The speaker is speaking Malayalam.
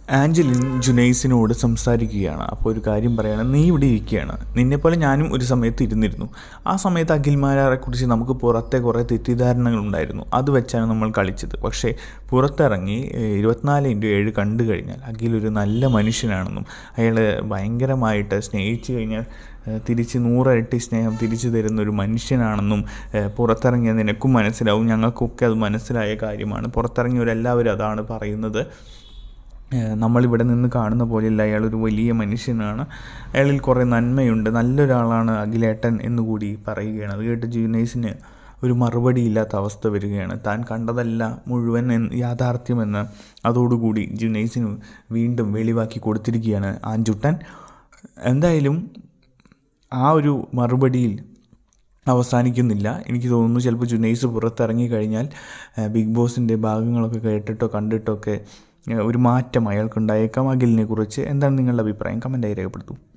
ആഞ്ചലിൻ ജുനൈസിനോട് സംസാരിക്കുകയാണ് അപ്പോൾ ഒരു കാര്യം പറയാണ് നീ ഇവിടെ ഇരിക്കുകയാണ് നിന്നെപ്പോലെ ഞാനും ഒരു സമയത്ത് ഇരുന്നിരുന്നു ആ സമയത്ത് അഖിൽമാരെ കുറിച്ച് നമുക്ക് പുറത്തെ കുറേ തെറ്റിദ്ധാരണകൾ ഉണ്ടായിരുന്നു അത് വെച്ചാണ് നമ്മൾ കളിച്ചത് പക്ഷേ പുറത്തിറങ്ങി ഏഹ്, ഇരുപത്തിനാല് ഇൻറ്റു ഏഴ് കണ്ടു കഴിഞ്ഞാൽ അഖിൽ ഒരു നല്ല മനുഷ്യനാണെന്നും അയാൾ ഭയങ്കരമായിട്ട് സ്നേഹിച്ചു കഴിഞ്ഞാൽ ഏഹ്, തിരിച്ച് നൂറരട്ടി സ്നേഹം തിരിച്ചു തരുന്ന ഒരു മനുഷ്യനാണെന്നും ഏഹ്, പുറത്തിറങ്ങിയ നിനക്കും മനസ്സിലാവും ഞങ്ങൾക്കൊക്കെ അത് മനസ്സിലായ കാര്യമാണ് പുറത്തിറങ്ങിയവരെല്ലാവരും അതാണ് പറയുന്നത് ഏഹ് നമ്മളിവിടെ നിന്ന് കാണുന്ന പോലെയല്ല അയാളൊരു വലിയ മനുഷ്യനാണ് അയാളിൽ കുറേ നന്മയുണ്ട് നല്ലൊരാളാണ് അഖിലേട്ടൻ എന്നുകൂടി പറയുകയാണ് അത് കേട്ട് ജൂനൈസിന് ഒരു മറുപടി ഇല്ലാത്ത അവസ്ഥ വരികയാണ് താൻ കണ്ടതല്ല മുഴുവൻ എന്ന് യാഥാർത്ഥ്യമെന്ന് അതോടുകൂടി ജുനൈസിന് വീണ്ടും വെളിവാക്കി കൊടുത്തിരിക്കുകയാണ് ആഞ്ചുട്ടൻ എന്തായാലും ആ ഒരു മറുപടിയിൽ അവസാനിക്കുന്നില്ല എനിക്ക് തോന്നുന്നു ചിലപ്പോൾ ജുനൈസ് പുറത്തിറങ്ങി കഴിഞ്ഞാൽ ഏഹ്, ബിഗ് ബോസിൻ്റെ ഭാഗങ്ങളൊക്കെ കേട്ടിട്ടോ കണ്ടിട്ടോ ഒക്കെ ഏഹ്, ഒരു മാറ്റം അയാൾക്കുണ്ടായേക്കാം അഖിലിനെ കുറിച്ച് എന്താണ് നിങ്ങളുടെ അഭിപ്രായം കമൻറ്റായി രേഖപ്പെടുത്തൂ